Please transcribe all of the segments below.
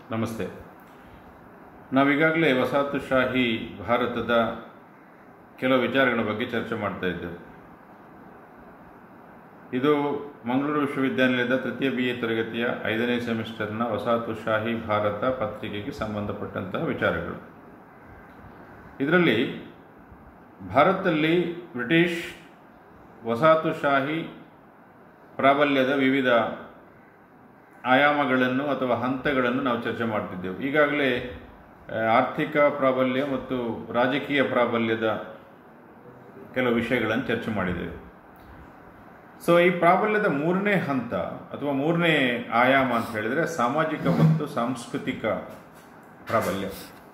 ನಮಸ್ತೆ ನಾವೀಗಾಗಲೇ ವಸಾಹತುಶಾಹಿ ಭಾರತದ ಕೆಲವು ವಿಚಾರಗಳ ಬಗ್ಗೆ ಚರ್ಚೆ ಮಾಡ್ತಾ ಇದ್ದೆವು ಇದು ಮಂಗಳೂರು ವಿಶ್ವವಿದ್ಯಾನಿಲಯದ ತೃತೀಯ ಬಿ ಎ ತರಗತಿಯ ಐದನೇ ಸೆಮಿಸ್ಟರ್ನ ವಸಾಹತುಶಾಹಿ ಭಾರತ ಪತ್ರಿಕೆಗೆ ಸಂಬಂಧಪಟ್ಟಂತಹ ವಿಚಾರಗಳು ಇದರಲ್ಲಿ ಭಾರತದಲ್ಲಿ ಬ್ರಿಟಿಷ್ ವಸಾಹತುಶಾಹಿ ಪ್ರಾಬಲ್ಯದ ವಿವಿಧ ಆಯಾಮಗಳನ್ನು ಅಥವಾ ಹಂತಗಳನ್ನು ನಾವು ಚರ್ಚೆ ಮಾಡ್ತಿದ್ದೆವು ಈಗಾಗಲೇ ಆ, ಆರ್ಥಿಕ ಪ್ರಾಬಲ್ಯ ಮತ್ತು ರಾಜಕೀಯ ಪ್ರಾಬಲ್ಯದ ಕೆಲವು ವಿಷಯಗಳನ್ನು ಚರ್ಚೆ ಮಾಡಿದ್ದೇವೆ ಸೊ ಈ ಪ್ರಾಬಲ್ಯದ ಮೂರನೇ ಹಂತ ಅಥವಾ ಮೂರನೇ ಆಯಾಮ ಅಂತ ಹೇಳಿದರೆ ಸಾಮಾಜಿಕ ಮತ್ತು ಸಾಂಸ್ಕೃತಿಕ ಪ್ರಾಬಲ್ಯ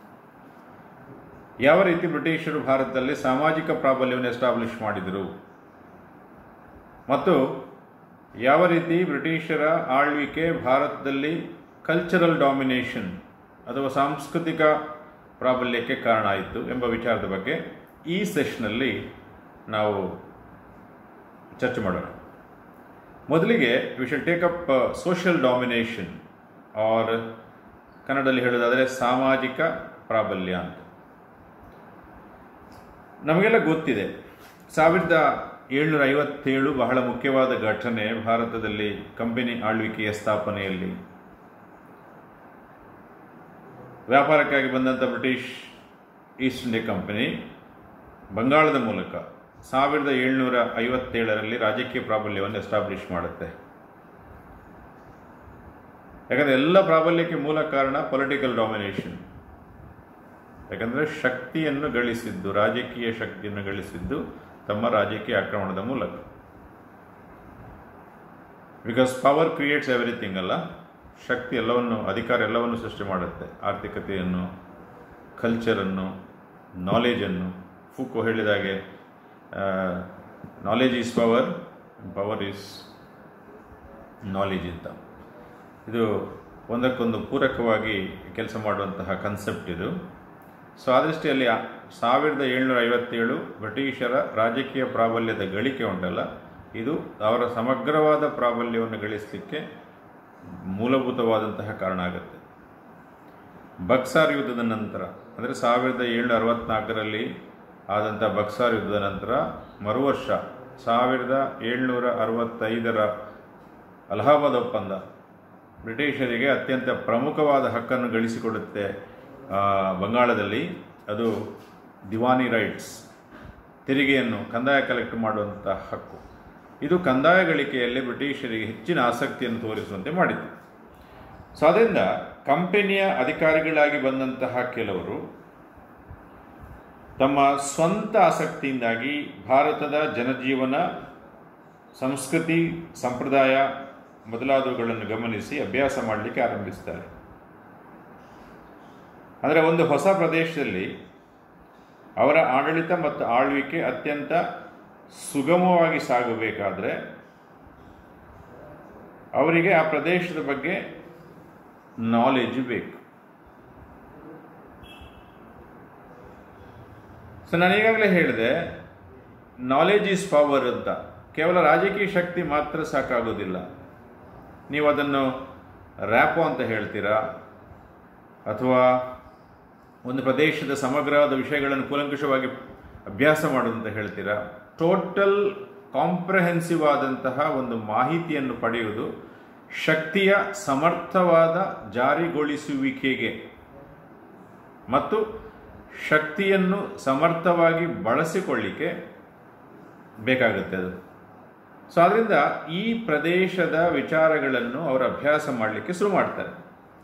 ಯಾವ ರೀತಿ ಬ್ರಿಟಿಷರು ಭಾರತದಲ್ಲಿ ಸಾಮಾಜಿಕ ಪ್ರಾಬಲ್ಯವನ್ನು ಎಸ್ಟಾಬ್ಲಿಷ್ ಮಾಡಿದರು ಮತ್ತು ಯಾವ ರೀತಿ ಬ್ರಿಟಿಷರ ಆಳ್ವಿಕೆ ಭಾರತದಲ್ಲಿ ಕಲ್ಚರಲ್ ಡಾಮಿನೇಷನ್ ಅಥವಾ ಸಾಂಸ್ಕೃತಿಕ ಪ್ರಾಬಲ್ಯಕ್ಕೆ ಕಾರಣ ಆಯಿತು ಎಂಬ ವಿಚಾರದ ಬಗ್ಗೆ ಈ ಸೆಷನಲ್ಲಿ ನಾವು ಚರ್ಚೆ ಮಾಡೋಣ ಮೊದಲಿಗೆ we shall take up social domination or ಕನ್ನಡದಲ್ಲಿ ಹೇಳೋದಾದರೆ ಸಾಮಾಜಿಕ ಪ್ರಾಬಲ್ಯ ಅಂತ ನಮಗೆಲ್ಲ ಗೊತ್ತಿದೆ ಸಾವಿರದ ಏಳ್ನೂರ ಐವತ್ತೇಳು ಬಹಳ ಮುಖ್ಯವಾದ ಘಟನೆ ಭಾರತದಲ್ಲಿ ಕಂಪನಿ ಆಳ್ವಿಕೆಯ ಸ್ಥಾಪನೆಯಲ್ಲಿ ವ್ಯಾಪಾರಕ್ಕಾಗಿ ಬಂದಂಥ ಬ್ರಿಟಿಷ್ ಈಸ್ಟ್ ಇಂಡಿಯಾ ಕಂಪನಿ ಬಂಗಾಳದ ಮೂಲಕ ಸಾವಿರದ ಏಳ್ನೂರ ಐವತ್ತೇಳರಲ್ಲಿ ರಾಜಕೀಯ ಪ್ರಾಬಲ್ಯವನ್ನು ಎಸ್ಟಾಬ್ಲಿಷ್ ಮಾಡುತ್ತೆ ಯಾಕಂದರೆ ಎಲ್ಲ ಪ್ರಾಬಲ್ಯಕ್ಕೆ ಮೂಲ ಕಾರಣ ಪೊಲಿಟಿಕಲ್ ಡಾಮಿನೇಷನ್ ಯಾಕಂದರೆ ಶಕ್ತಿಯನ್ನು ಗಳಿಸಿದ್ದು ರಾಜಕೀಯ ಶಕ್ತಿಯನ್ನು ಗಳಿಸಿದ್ದು ತಮ್ಮ ರಾಜಕೀಯ ಆಕ್ರಮಣದ ಮೂಲಕ ಬಿಕಾಸ್ ಪವರ್ ಕ್ರಿಯೇಟ್ಸ್ ಎವ್ರಿಥಿಂಗ್ ಅಲ್ಲ ಶಕ್ತಿ ಎಲ್ಲವನ್ನು ಅಧಿಕಾರ ಎಲ್ಲವನ್ನು ಸೃಷ್ಟಿ ಮಾಡುತ್ತೆ ಆರ್ಥಿಕತೆಯನ್ನು ಕಲ್ಚರನ್ನು ನಾಲೆಜನ್ನು ಫುಕೋ ಹೇಳಿದಾಗೆ knowledge is power power is knowledge ಅಂತ ಇದು ಒಂದಕ್ಕೊಂದು ಪೂರಕವಾಗಿ ಕೆಲಸ ಮಾಡುವಂತಹ ಕನ್ಸೆಪ್ಟ್ ಇದು ಸೊ ಆ ದೃಷ್ಟಿಯಲ್ಲಿ ಆ ಸಾವಿರದ ಏಳ್ನೂರ ಐವತ್ತೇಳು ಬ್ರಿಟಿಷರ ರಾಜಕೀಯ ಪ್ರಾಬಲ್ಯದ ಗಳಿಕೆ ಉಂಟಲ್ಲ ಇದು ಅವರ ಸಮಗ್ರವಾದ ಪ್ರಾಬಲ್ಯವನ್ನು ಗಳಿಸಲಿಕ್ಕೆ ಮೂಲಭೂತವಾದಂತಹ ಕಾರಣ ಆಗುತ್ತೆ ಬಕ್ಸಾರ್ ಯುದ್ಧದ ನಂತರ ಅಂದರೆ ಸಾವಿರದ ಏಳ್ನೂರ ಅರವತ್ನಾಲ್ಕರಲ್ಲಿ ಆದಂಥ ಬಕ್ಸಾರ್ ಯುದ್ಧದ ನಂತರ ಮರು ವರ್ಷ ಸಾವಿರದ ಏಳ್ನೂರ ಅರವತ್ತೈದರ ಅಲಹಾಬಾದ್ ಒಪ್ಪಂದ ಬ್ರಿಟಿಷರಿಗೆ ಅತ್ಯಂತ ಪ್ರಮುಖವಾದ ಹಕ್ಕನ್ನು ಗಳಿಸಿಕೊಡುತ್ತೆ ಆ, ಬಂಗಾಳದಲ್ಲಿ ಅದು ದಿವಾನಿ ರೈಟ್ಸ್ ತೆರಿಗೆಯನ್ನು ಕಂದಾಯ ಕಲೆಕ್ಟ್ ಮಾಡುವಂಥ ಹಕ್ಕು ಇದು ಕಂದಾಯ ಗಳಿಕೆಯಲ್ಲಿ ಬ್ರಿಟಿಷರಿಗೆ ಹೆಚ್ಚಿನ ಆಸಕ್ತಿಯನ್ನು ತೋರಿಸುವಂತೆ ಮಾಡಿತು ಸೊ ಅದರಿಂದ ಕಂಪನಿಯ ಅಧಿಕಾರಿಗಳಾಗಿ ಬಂದಂತಹ ಕೆಲವರು ತಮ್ಮ ಸ್ವಂತ ಆಸಕ್ತಿಯಿಂದಾಗಿ ಭಾರತದ ಜನಜೀವನ ಸಂಸ್ಕೃತಿ ಸಂಪ್ರದಾಯ ಮೊದಲಾದವುಗಳನ್ನು ಗಮನಿಸಿ ಅಭ್ಯಾಸ ಮಾಡಲಿಕ್ಕೆ ಆರಂಭಿಸ್ತಾರೆ ಅಂದರೆ ಒಂದು ಹೊಸ ಪ್ರದೇಶದಲ್ಲಿ ಅವರ ಆಡಳಿತ ಮತ್ತು ಆಳ್ವಿಕೆ ಅತ್ಯಂತ ಸುಗಮವಾಗಿ ಸಾಗಬೇಕಾದರೆ ಅವರಿಗೆ ಆ ಪ್ರದೇಶದ ಬಗ್ಗೆ ನಾಲೆಜ್ ಬೇಕು ಸೊ ನಾನು ಈಗಾಗಲೇ ಹೇಳಿದೆ ನಾಲೆಜ್ ಈಸ್ ಪವರ್ ಅಂತ ಕೇವಲ ರಾಜಕೀಯ ಶಕ್ತಿ ಮಾತ್ರ ಸಾಕಾಗೋದಿಲ್ಲ ನೀವು ಅದನ್ನು ರ್ಯಾಪೋ ಅಂತ ಹೇಳ್ತೀರಾ ಅಥವಾ ಒಂದು ಪ್ರದೇಶದ ಸಮಗ್ರವಾದ ವಿಷಯಗಳನ್ನು ಕೂಲಂಕುಷವಾಗಿ ಅಭ್ಯಾಸ ಮಾಡೋದು ಅಂತ ಹೇಳ್ತೀರಾ ಟೋಟಲ್ ಕಾಂಪ್ರಹೆನ್ಸಿವ್ ಆದಂತಹ ಒಂದು ಮಾಹಿತಿಯನ್ನು ಪಡೆಯುವುದು ಶಕ್ತಿಯ ಸಮರ್ಥವಾದ ಜಾರಿಗೊಳಿಸುವಿಕೆಗೆ ಮತ್ತು ಶಕ್ತಿಯನ್ನು ಸಮರ್ಥವಾಗಿ ಬಳಸಿಕೊಳ್ಳಿಕ್ಕೆ ಬೇಕಾಗುತ್ತೆ ಅದು ಸೊ ಅದರಿಂದ ಈ ಪ್ರದೇಶದ ವಿಚಾರಗಳನ್ನು ಅವರು ಅಭ್ಯಾಸ ಮಾಡಲಿಕ್ಕೆ ಶುರು ಮಾಡ್ತಾರೆ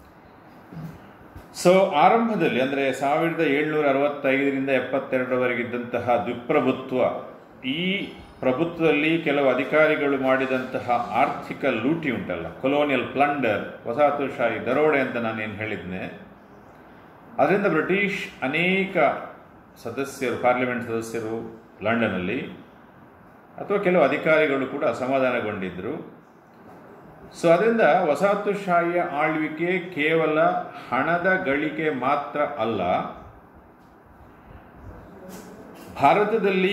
ಸೊ ಆರಂಭದಲ್ಲಿ ಅಂದರೆ ಸಾವಿರದ ಏಳ್ನೂರ ಅರವತ್ತೈದರಿಂದ ಎಪ್ಪತ್ತೆರಡರವರೆಗಿದ್ದಂತಹ ದ್ವಿಪ್ರಭುತ್ವ ಈ ಪ್ರಭುತ್ವದಲ್ಲಿ ಕೆಲವು ಅಧಿಕಾರಿಗಳು ಮಾಡಿದಂತಹ ಆರ್ಥಿಕ ಲೂಟಿ ಉಂಟಲ್ಲ ಕೊಲೋನಿಯಲ್ ಪ್ಲಂಡರ್ ವಸಾಹತುಶಾಹಿ ದರೋಡೆ ಅಂತ ನಾನೇನು ಹೇಳಿದ್ನೆ ಅದರಿಂದ ಬ್ರಿಟಿಷ್ ಅನೇಕ ಸದಸ್ಯರು ಪಾರ್ಲಿಮೆಂಟ್ ಸದಸ್ಯರು ಲಂಡನ್ನಲ್ಲಿ ಅಥವಾ ಕೆಲವು ಅಧಿಕಾರಿಗಳು ಕೂಡ ಅಸಮಾಧಾನಗೊಂಡಿದ್ದರು ಸೊ ಅದರಿಂದ ವಸಾಹತುಶಾಹಿಯ ಆಳ್ವಿಕೆ ಕೇವಲ ಹಣದ ಗಳಿಕೆ ಮಾತ್ರ ಅಲ್ಲ ಭಾರತದಲ್ಲಿ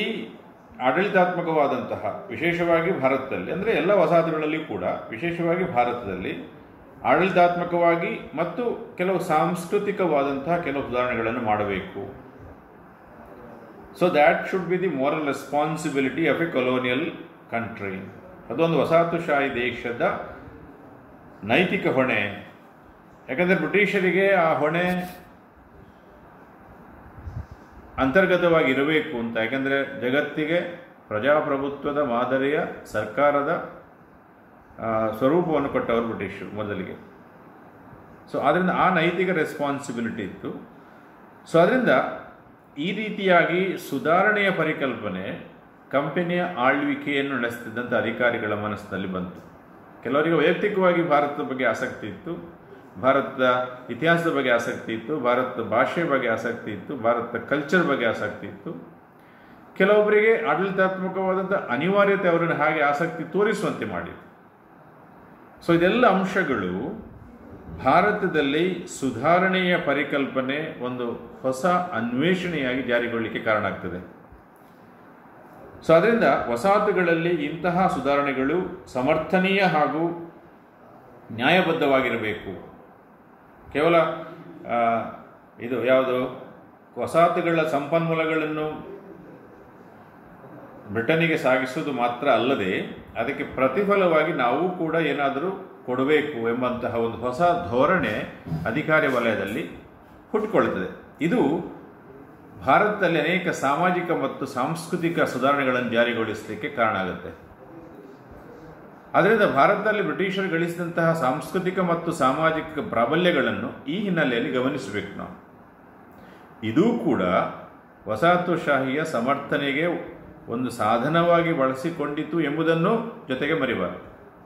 ಆಡಳಿತಾತ್ಮಕವಾದಂತಹ ವಿಶೇಷವಾಗಿ ಭಾರತದಲ್ಲಿ ಅಂದರೆ ಎಲ್ಲ ವಸಾಹತುಗಳಲ್ಲಿ ಕೂಡ ವಿಶೇಷವಾಗಿ ಭಾರತದಲ್ಲಿ ಆಡಳಿತಾತ್ಮಕವಾಗಿ ಮತ್ತು ಕೆಲವು ಸಾಂಸ್ಕೃತಿಕವಾದಂತಹ ಕೆಲವು ಸುಧಾರಣೆಗಳನ್ನು ಮಾಡಬೇಕು so that should be the moral responsibility of a colonial country ಅದೊಂದು ವಸಾಹತುಶಾಹಿ ದೇಶದ ನೈತಿಕ ಹೊಣೆ ಯಾಕಂದರೆ ಬ್ರಿಟಿಷರಿಗೆ ಆ ಹೊಣೆ ಅಂತರ್ಗತವಾಗಿ ಇರಬೇಕು ಅಂತ ಯಾಕಂದರೆ ಜಗತ್ತಿಗೆ ಪ್ರಜಾಪ್ರಭುತ್ವದ ಮಾದರಿಯ ಸರ್ಕಾರದ ಆ, ಸ್ವರೂಪವನ್ನು ಕೊಟ್ಟವರು ಬ್ರಿಟಿಷರು ಮೊದಲಿಗೆ ಸೊ ಅದರಿಂದ ಆ ನೈತಿಕ ರೆಸ್ಪಾನ್ಸಿಬಿಲಿಟಿ ಇತ್ತು ಸೊ ಅದರಿಂದ ಈ ರೀತಿಯಾಗಿ ಸುಧಾರಣೆಯ ಪರಿಕಲ್ಪನೆ ಕಂಪನಿಯ ಆಳ್ವಿಕೆಯನ್ನು ನಡೆಸುತ್ತಿದ್ದಂಥ ಅಧಿಕಾರಿಗಳ ಮನಸ್ಸಿನಲ್ಲಿ ಬಂತು ಕೆಲವರಿಗೆ ವೈಯಕ್ತಿಕವಾಗಿ ಭಾರತದ ಬಗ್ಗೆ ಆಸಕ್ತಿ ಇತ್ತು ಭಾರತದ ಇತಿಹಾಸದ ಬಗ್ಗೆ ಆಸಕ್ತಿ ಇತ್ತು ಭಾರತದ ಭಾಷೆ ಬಗ್ಗೆ ಆಸಕ್ತಿ ಇತ್ತು ಭಾರತದ ಕಲ್ಚರ್ ಬಗ್ಗೆ ಆಸಕ್ತಿ ಇತ್ತು ಕೆಲವೊಬ್ಬರಿಗೆ ಆಡಳಿತಾತ್ಮಕವಾದಂಥ ಅನಿವಾರ್ಯತೆ ಅವರನ್ನು ಹಾಗೆ ಆಸಕ್ತಿ ತೋರಿಸುವಂತೆ ಮಾಡಿತು ಸೊ ಇದೆಲ್ಲ ಅಂಶಗಳು ಭಾರತದಲ್ಲಿ ಸುಧಾರಣೆಯ ಪರಿಕಲ್ಪನೆ ಒಂದು ಹೊಸ ಅನ್ವೇಷಣೆಯಾಗಿ ಜಾರಿಗೊಳ್ಳಲಿಕ್ಕೆ ಕಾರಣ ಆಗ್ತದೆ ಸೊ ಅದರಿಂದ ವಸಾಹತುಗಳಲ್ಲಿ ಇಂತಹ ಸುಧಾರಣೆಗಳು ಸಮರ್ಥನೀಯ ಹಾಗೂ ನ್ಯಾಯಬದ್ಧವಾಗಿರಬೇಕು ಕೇವಲ ಆ, ಇದು ಯಾವುದು ವಸಾಹತುಗಳ ಸಂಪನ್ಮೂಲಗಳನ್ನು ಬ್ರಿಟನ್ನಿಗೆ ಸಾಗಿಸುವುದು ಮಾತ್ರ ಅಲ್ಲದೆ ಅದಕ್ಕೆ ಪ್ರತಿಫಲವಾಗಿ ನಾವು ಕೂಡ ಏನಾದರೂ ಕೊಡಬೇಕು ಎಂಬಂತಹ ಒಂದು ಹೊಸ ಧೋರಣೆ ಅಧಿಕಾರಿ ವಲಯದಲ್ಲಿ ಹುಟ್ಟುಕೊಳ್ಳುತ್ತದೆ ಇದು ಭಾರತದಲ್ಲಿ ಅನೇಕ ಸಾಮಾಜಿಕ ಮತ್ತು ಸಾಂಸ್ಕೃತಿಕ ಸುಧಾರಣೆಗಳನ್ನು ಜಾರಿಗೊಳಿಸಲಿಕ್ಕೆ ಕಾರಣ ಆಗುತ್ತೆ ಅದರಿಂದ ಭಾರತದಲ್ಲಿ ಬ್ರಿಟಿಷರು ಗಳಿಸಿದಂತಹ ಸಾಂಸ್ಕೃತಿಕ ಮತ್ತು ಸಾಮಾಜಿಕ ಪ್ರಾಬಲ್ಯಗಳನ್ನು ಈ ಹಿನ್ನೆಲೆಯಲ್ಲಿ ಗಮನಿಸಬೇಕು ನಾವು ಇದೂ ಕೂಡ ವಸಾಹತುಶಾಹಿಯ ಸಮರ್ಥನೆಗೆ ಒಂದು ಸಾಧನವಾಗಿ ಬಳಸಿಕೊಂಡಿತು ಎಂಬುದನ್ನು ಜೊತೆಗೆ ಮರಿಬಾರದು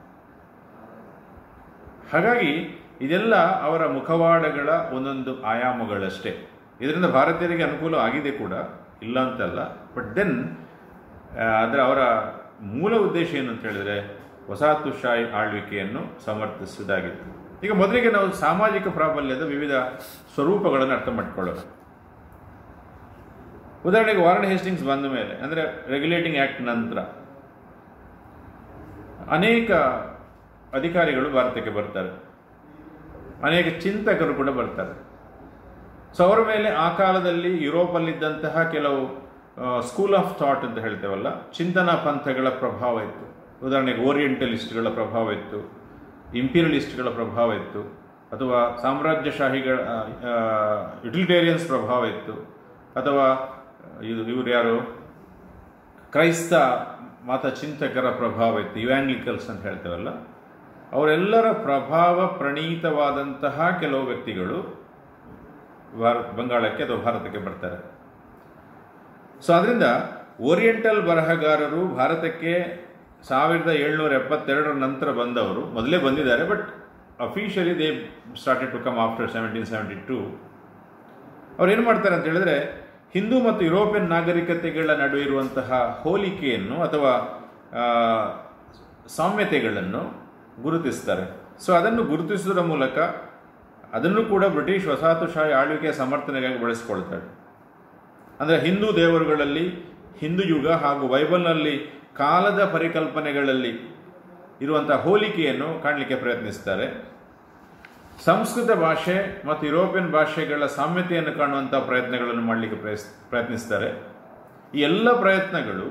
ಹಾಗಾಗಿ ಇದೆಲ್ಲ ಅವರ ಮುಖವಾಡಗಳ ಒಂದೊಂದು ಆಯಾಮಗಳಷ್ಟೇ ಇದರಿಂದ ಭಾರತೀಯರಿಗೆ ಅನುಕೂಲ ಆಗಿದೆ ಕೂಡ ಇಲ್ಲ ಅಂತಲ್ಲ ಬಟ್ ದೆನ್ ಅದರ ಅವರ ಮೂಲ ಉದ್ದೇಶ ಏನು ಅಂತ ಹೇಳಿದ್ರೆ ವಸಾಹತುಶಾಹಿ ಆಳ್ವಿಕೆಯನ್ನು ಸಮರ್ಥಿಸುವುದಾಗಿತ್ತು ಈಗ ಮೊದಲಿಗೆ ನಾವು ಸಾಮಾಜಿಕ ಪ್ರಾಬಲ್ಯದ ವಿವಿಧ ಸ್ವರೂಪಗಳನ್ನು ಅರ್ಥ ಮಾಡಿಕೊಳ್ಳೋಣ ಉದಾಹರಣೆಗೆ ವಾರಣ್ ಹೇಸ್ಟಿಂಗ್ಸ್ ಬಂದ ಮೇಲೆ ಅಂದರೆ ರೆಗ್ಯುಲೇಟಿಂಗ್ ಆ್ಯಕ್ಟ್ ನಂತರ ಅನೇಕ ಅಧಿಕಾರಿಗಳು ಭಾರತಕ್ಕೆ ಬರ್ತಾರೆ ಅನೇಕ ಚಿಂತಕರು ಕೂಡ ಬರ್ತಾರೆ ಸೊ ಅವರ ಮೇಲೆ ಆ ಕಾಲದಲ್ಲಿ ಯುರೋಪಲ್ಲಿದ್ದಂತಹ ಕೆಲವು ಸ್ಕೂಲ್ ಆಫ್ ಥಾಟ್ ಅಂತ ಹೇಳ್ತೇವಲ್ಲ ಚಿಂತನಾ ಪಂಥಗಳ ಪ್ರಭಾವ ಇತ್ತು ಉದಾಹರಣೆಗೆ ಓರಿಯೆಂಟಲಿಸ್ಟ್ಗಳ ಪ್ರಭಾವ ಇತ್ತು ಇಂಪೀರಿಯಲಿಸ್ಟ್ಗಳ ಪ್ರಭಾವ ಇತ್ತು ಅಥವಾ ಸಾಮ್ರಾಜ್ಯಶಾಹಿಗಳ ಯುಟಿಲಿಟೇರಿಯನ್ಸ್ ಪ್ರಭಾವ ಇತ್ತು ಅಥವಾ ಇದು ಇವರು ಯಾರು ಕ್ರೈಸ್ತ ಮತ ಚಿಂತಕರ ಪ್ರಭಾವ ಇತ್ತು ಇವ್ಯಾಂಗ್ಲಿಕಲ್ಸ್ ಅಂತ ಹೇಳ್ತೇವಲ್ಲ ಅವರೆಲ್ಲರ ಪ್ರಭಾವ ಪ್ರಣೀತವಾದಂತಹ ಕೆಲವು ವ್ಯಕ್ತಿಗಳು ಭಾರತ ಬಂಗಾಳಕ್ಕೆ ಅಥವಾ ಭಾರತಕ್ಕೆ ಬರ್ತಾರೆ ಸೊ ಅದರಿಂದ ಓರಿಯೆಂಟಲ್ ಬರಹಗಾರರು ಭಾರತಕ್ಕೆ ಸಾವಿರದ ಏಳ್ನೂರ ಎಪ್ಪತ್ತೆರಡರ ನಂತರ ಬಂದವರು ಮೊದಲೇ ಬಂದಿದ್ದಾರೆ but officially they started to come after seventeen seventy two ಅವ್ರು ಏನು ಮಾಡ್ತಾರೆ ಅಂತ ಹೇಳಿದ್ರೆ ಹಿಂದೂ ಮತ್ತು ಯುರೋಪಿಯನ್ ನಾಗರಿಕತೆಗಳ ನಡುವೆ ಇರುವಂತಹ ಹೋಲಿಕೆಯನ್ನು ಅಥವಾ ಆ, ಸಾಮ್ಯತೆಗಳನ್ನು ಗುರುತಿಸ್ತಾರೆ ಸೊ ಅದನ್ನು ಗುರುತಿಸುವುದರ ಮೂಲಕ ಅದನ್ನು ಕೂಡ ಬ್ರಿಟಿಷ್ ವಸಾಹತುಶಾಹಿ ಆಳ್ವಿಕೆಯ ಸಮರ್ಥನೆಗಾಗಿ ಬಳಸಿಕೊಳ್ತಾರೆ ಅಂದರೆ ಹಿಂದೂ ದೇವರುಗಳಲ್ಲಿ ಹಿಂದೂ ಯುಗ ಹಾಗೂ ಬೈಬಲ್ನಲ್ಲಿ ಕಾಲದ ಪರಿಕಲ್ಪನೆಗಳಲ್ಲಿ ಇರುವಂತಹ ಹೋಲಿಕೆಯನ್ನು ಕಾಣಲಿಕ್ಕೆ ಪ್ರಯತ್ನಿಸ್ತಾರೆ ಸಂಸ್ಕೃತ ಭಾಷೆ ಮತ್ತು ಯುರೋಪಿಯನ್ ಭಾಷೆಗಳ ಸಾಮ್ಯತೆಯನ್ನು ಕಾಣುವಂಥ ಪ್ರಯತ್ನಗಳನ್ನು ಮಾಡಲಿಕ್ಕೆ ಪ್ರಯಸ್ ಪ್ರಯತ್ನಿಸ್ತಾರೆ ಈ ಎಲ್ಲ ಪ್ರಯತ್ನಗಳು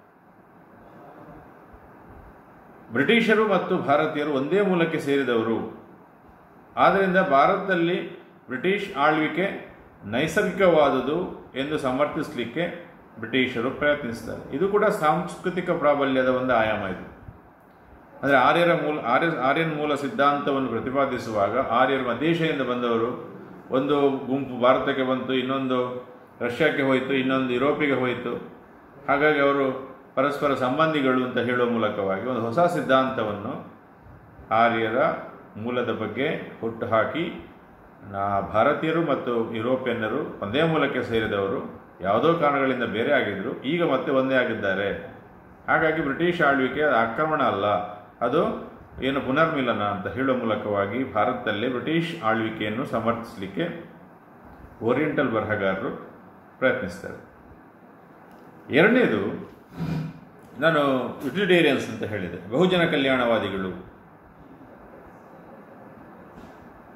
ಬ್ರಿಟಿಷರು ಮತ್ತು ಭಾರತೀಯರು ಒಂದೇ ಮೂಲಕ್ಕೆ ಸೇರಿದವರು ಆದ್ದರಿಂದ ಭಾರತದಲ್ಲಿ ಬ್ರಿಟಿಷ್ ಆಳ್ವಿಕೆ ನೈಸರ್ಗಿಕವಾದುದು ಎಂದು ಸಮರ್ಥಿಸಲಿಕ್ಕೆ ಬ್ರಿಟಿಷರು ಪ್ರಯತ್ನಿಸ್ತಾರೆ ಇದು ಕೂಡ ಸಾಂಸ್ಕೃತಿಕ ಪ್ರಾಬಲ್ಯದ ಒಂದು ಆಯಾಮ ಇದು ಅಂದರೆ ಆರ್ಯರ ಮೂಲ ಆರ್ಯ ಆರ್ಯನ್ ಮೂಲ ಸಿದ್ಧಾಂತವನ್ನು ಪ್ರತಿಪಾದಿಸುವಾಗ ಆರ್ಯರು ಮಧ್ಯೇಶೆಯಿಂದ ಬಂದವರು ಒಂದು ಗುಂಪು ಭಾರತಕ್ಕೆ ಬಂತು ಇನ್ನೊಂದು ರಷ್ಯಾಕ್ಕೆ ಹೋಯಿತು ಇನ್ನೊಂದು ಯುರೋಪಿಗೆ ಹೋಯಿತು ಹಾಗಾಗಿ ಅವರು ಪರಸ್ಪರ ಸಂಬಂಧಿಗಳು ಅಂತ ಹೇಳುವ ಮೂಲಕವಾಗಿ ಒಂದು ಹೊಸ ಸಿದ್ಧಾಂತವನ್ನು ಆರ್ಯರ ಮೂಲದ ಬಗ್ಗೆ ಹುಟ್ಟುಹಾಕಿ ನಾ ಭಾರತೀಯರು ಮತ್ತು ಯುರೋಪಿಯನ್ನರು ಒಂದೇ ಮೂಲಕ್ಕೆ ಸೇರಿದವರು ಯಾವುದೋ ಕಾರಣಗಳಿಂದ ಬೇರೆ ಆಗಿದ್ದರು ಈಗ ಮತ್ತೆ ಒಂದೇ ಆಗಿದ್ದಾರೆ ಹಾಗಾಗಿ ಬ್ರಿಟಿಷ್ ಆಳ್ವಿಕೆ ಅದು ಆಕ್ರಮಣ ಅಲ್ಲ ಅದು ಏನು ಪುನರ್ಮಿಲನ ಅಂತ ಹೇಳುವ ಮೂಲಕವಾಗಿ ಭಾರತದಲ್ಲಿ ಬ್ರಿಟಿಷ್ ಆಳ್ವಿಕೆಯನ್ನು ಸಮರ್ಥಿಸಲಿಕ್ಕೆ ಓರಿಯೆಂಟಲ್ ಬರಹಗಾರರು ಪ್ರಯತ್ನಿಸ್ತಾರೆ ಎರಡನೇದು ನಾನು ಯುಟಿಲಿಟೇರಿಯನ್ಸ್ ಅಂತ ಹೇಳಿದೆ ಬಹುಜನ ಕಲ್ಯಾಣವಾದಿಗಳು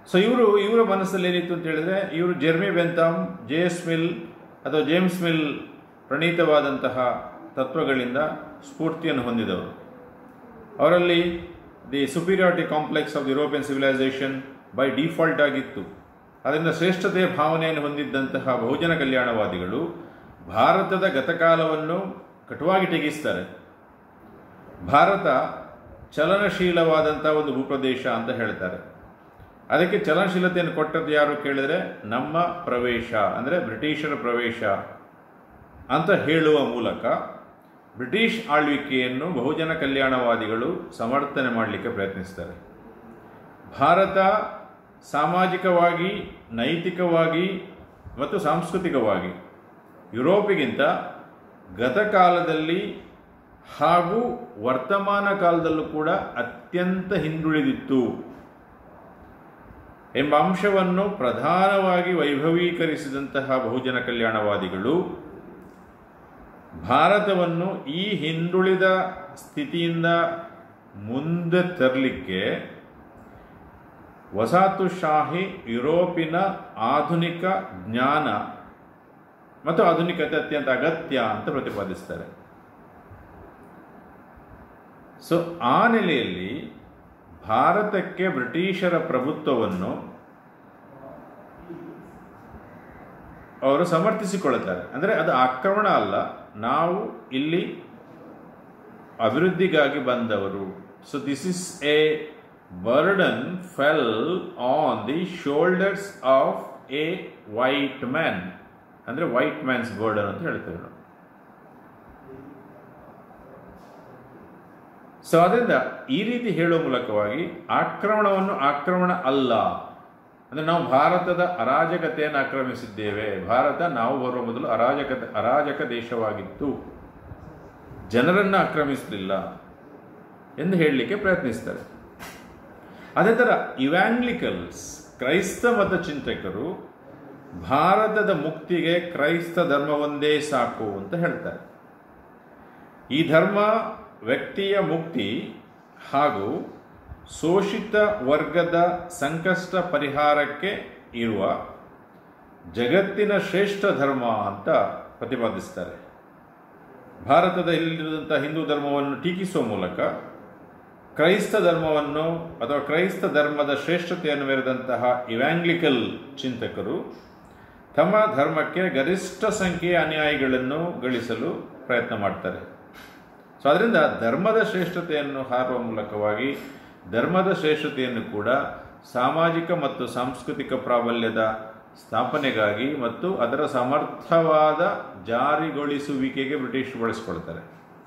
ಸೊ ಇವರು ಇವರ ಮನಸ್ಸಲ್ಲಿ ಏನಿತ್ತು ಅಂತ ಹೇಳಿದ್ರೆ ಇವರು Jeremy Bentham J S Mill ಅಥವಾ ಜೇಮ್ಸ್ ಮಿಲ್ ಪ್ರಣೀತವಾದಂತಹ ತತ್ವಗಳಿಂದ ಸ್ಫೂರ್ತಿಯನ್ನು ಹೊಂದಿದವರು ಅವರಲ್ಲಿ the superiority complex of the European civilisation by default ಆಗಿತ್ತು ಅದರಿಂದ ಶ್ರೇಷ್ಠತೆಯ ಭಾವನೆಯನ್ನು ಹೊಂದಿದ್ದಂತಹ ಬಹುಜನ ಕಲ್ಯಾಣವಾದಿಗಳು ಭಾರತದ ಗತಕಾಲವನ್ನು ಕಟುವಾಗಿ ತೆಗೆಸ್ತಾರೆ ಭಾರತ ಚಲನಶೀಲವಾದಂಥ ಒಂದು ಭೂಪ್ರದೇಶ ಅಂತ ಹೇಳ್ತಾರೆ ಅದಕ್ಕೆ ಚಲನಶೀಲತೆಯನ್ನು ಕೊಟ್ಟದ್ದು ಯಾರು ಕೇಳಿದರೆ ನಮ್ಮ ಪ್ರವೇಶ ಅಂದರೆ ಬ್ರಿಟಿಷರ ಪ್ರವೇಶ ಅಂತ ಹೇಳುವ ಮೂಲಕ ಬ್ರಿಟಿಷ್ ಆಳ್ವಿಕೆಯನ್ನು ಬಹುಜನ ಕಲ್ಯಾಣವಾದಿಗಳು ಸಮರ್ಥನೆ ಮಾಡಲಿಕ್ಕೆ ಪ್ರಯತ್ನಿಸ್ತಾರೆ ಭಾರತ ಸಾಮಾಜಿಕವಾಗಿ ನೈತಿಕವಾಗಿ ಮತ್ತು ಸಾಂಸ್ಕೃತಿಕವಾಗಿ ಯುರೋಪಿಗಿಂತ ಗತಕಾಲದಲ್ಲಿ ಹಾಗೂ ವರ್ತಮಾನ ಕಾಲದಲ್ಲೂ ಕೂಡ ಅತ್ಯಂತ ಹಿಂದುಳಿದಿತ್ತು ಎಂಬ ಅಂಶವನ್ನು ಪ್ರಧಾನವಾಗಿ ವೈಭವೀಕರಿಸಿದಂತಹ ಬಹುಜನ ಕಲ್ಯಾಣವಾದಿಗಳು ಭಾರತವನ್ನು ಈ ಹಿಂದುಳಿದ ಸ್ಥಿತಿಯಿಂದ ಮುಂದೆ ತರಲಿಕ್ಕೆ ವಸಾಹತುಶಾಹಿ ಯುರೋಪಿನ ಆಧುನಿಕ ಜ್ಞಾನ ಮತ್ತು ಆಧುನಿಕತೆ ಅತ್ಯಂತ ಅಗತ್ಯ ಅಂತ ಪ್ರತಿಪಾದಿಸ್ತಾರೆ ಸೊ ಆ ನೆಲೆಯಲ್ಲಿ ಭಾರತಕ್ಕೆ ಬ್ರಿಟಿಷರ ಪ್ರಭುತ್ವವನ್ನು ಅವರು ಸಮರ್ಥಿಸಿಕೊಳ್ಳುತ್ತಾರೆ ಅಂದರೆ ಅದು ಆಕ್ರಮಣ ಅಲ್ಲ ನಾವು ಇಲ್ಲಿ ಅಭಿವೃದ್ಧಿಗಾಗಿ ಬಂದವರು so this is a burden fell on the shoulders of a white man ಅಂದರೆ ವೈಟ್ ಮ್ಯಾನ್ಸ್ ಬರ್ಡನ್ ಅಂತ ಹೇಳ್ತೇವೆ ನಾವು ಸೊ ಅದರಿಂದ ಈ ರೀತಿ ಹೇಳುವ ಮೂಲಕವಾಗಿ ಆಕ್ರಮಣವನ್ನು ಆಕ್ರಮಣ ಅಲ್ಲ ಅಂದರೆ ನಾವು ಭಾರತದ ಅರಾಜಕತೆಯನ್ನು ಆಕ್ರಮಿಸಿದ್ದೇವೆ ಭಾರತ ನಾವು ಬರುವ ಮೊದಲು ಅರಾಜಕ ಅರಾಜಕ ದೇಶವಾಗಿತ್ತು ಜನರನ್ನು ಆಕ್ರಮಿಸಲಿಲ್ಲ ಎಂದು ಹೇಳಲಿಕ್ಕೆ ಪ್ರಯತ್ನಿಸ್ತಾರೆ ಅದೇ ಥರ ಇವ್ಯಾಂಗ್ಲಿಕಲ್ಸ್ ಕ್ರೈಸ್ತ ಮತ ಚಿಂತಕರು ಭಾರತದ ಮುಕ್ತಿಗೆ ಕ್ರೈಸ್ತ ಧರ್ಮವೊಂದೇ ಸಾಕು ಅಂತ ಹೇಳ್ತಾರೆ ಈ ಧರ್ಮ ವ್ಯಕ್ತಿಯ ಮುಕ್ತಿ ಹಾಗೂ ಶೋಷಿತ ವರ್ಗದ ಸಂಕಷ್ಟ ಪರಿಹಾರಕ್ಕೆ ಇರುವ ಜಗತ್ತಿನ ಶ್ರೇಷ್ಠ ಧರ್ಮ ಅಂತ ಪ್ರತಿಪಾದಿಸ್ತಾರೆ ಭಾರತದ ಇಲ್ಲಿರುವಂಥ ಹಿಂದೂ ಧರ್ಮವನ್ನು ಟೀಕಿಸುವ ಮೂಲಕ ಕ್ರೈಸ್ತ ಧರ್ಮವನ್ನು ಅಥವಾ ಕ್ರೈಸ್ತ ಧರ್ಮದ ಶ್ರೇಷ್ಠತೆಯನ್ನು ಮೆರೆದಂತಹ ಇವ್ಯಾಂಗ್ಲಿಕಲ್ ಚಿಂತಕರು ತಮ್ಮ ಧರ್ಮಕ್ಕೆ ಗರಿಷ್ಠ ಸಂಖ್ಯೆಯ ಅನುಯಾಯಿಗಳನ್ನು ಗಳಿಸಲು ಪ್ರಯತ್ನ ಮಾಡ್ತಾರೆ ಸೊ ಅದರಿಂದ ಧರ್ಮದ ಶ್ರೇಷ್ಠತೆಯನ್ನು ಹಾರುವ ಮೂಲಕವಾಗಿ ಧರ್ಮದ ಶ್ರೇಷ್ಠತೆಯನ್ನು ಕೂಡ ಸಾಮಾಜಿಕ ಮತ್ತು ಸಾಂಸ್ಕೃತಿಕ ಪ್ರಾಬಲ್ಯದ ಸ್ಥಾಪನೆಗಾಗಿ ಮತ್ತು ಅದರ ಸಮರ್ಥವಾದ ಜಾರಿಗೊಳಿಸುವಿಕೆಗೆ ಬ್ರಿಟಿಷ್ ಬಳಸಿಕೊಳ್ತಾರೆ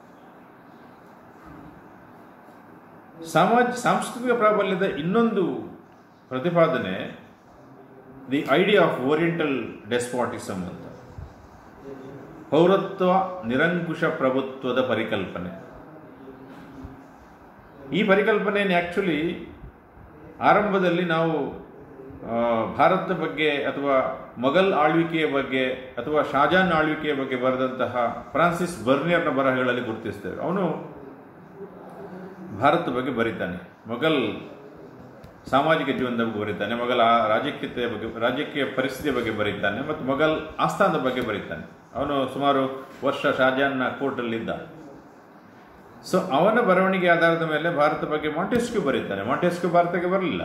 ಸಮಾಜ ಸಾಂಸ್ಕೃತಿಕ ಪ್ರಾಬಲ್ಯದ ಇನ್ನೊಂದು ಪ್ರತಿಪಾದನೆ the idea of oriental despotism ಅಂತ ಪೌರತ್ವ ನಿರಂಕುಶ ಪ್ರಭುತ್ವದ ಪರಿಕಲ್ಪನೆ ಈ ಪರಿಕಲ್ಪನೆಯನ್ನು ಆ್ಯಕ್ಚುಲಿ ಆರಂಭದಲ್ಲಿ ನಾವು ಭಾರತದ ಬಗ್ಗೆ ಅಥವಾ ಮೊಘಲ್ ಆಳ್ವಿಕೆಯ ಬಗ್ಗೆ ಅಥವಾ ಶಾಜಾನ್ ಆಳ್ವಿಕೆಯ ಬಗ್ಗೆ ಬರೆದಂತಹ ಫ್ರಾನ್ಸಿಸ್ ಬರ್ನಿಯರ್ನ ಬರಹಗಳಲ್ಲಿ ಗುರುತಿಸ್ತೇವೆ ಅವನು ಭಾರತದ ಬಗ್ಗೆ ಬರೀತಾನೆ ಮೊಘಲ್ ಸಾಮಾಜಿಕ ಜೀವನದ ಬಗ್ಗೆ ಬರೀತಾನೆ ಮೊಘಲ್ ರಾಜಕೀಯತೆಯ ಬಗ್ಗೆ ರಾಜಕೀಯ ಪರಿಸ್ಥಿತಿಯ ಬಗ್ಗೆ ಬರೀತಾನೆ ಮತ್ತು ಮೊಘಲ್ ಆಸ್ಥಾನದ ಬಗ್ಗೆ ಬರೀತಾನೆ ಅವನು ಸುಮಾರು ವರ್ಷ ಶಾಜಾನ್ನ ಕೋರ್ಟಲ್ಲಿದ್ದ ಸೊ ಅವನ ಬರವಣಿಗೆ ಆಧಾರದ ಮೇಲೆ ಭಾರತ ಬಗ್ಗೆ ಮಾಂಟೆಸ್ಕ್ಯೂ ಬರೀತಾನೆ ಮಾಂಟೆಸ್ಕ್ಯೂ ಭಾರತಕ್ಕೆ ಬರಲಿಲ್ಲ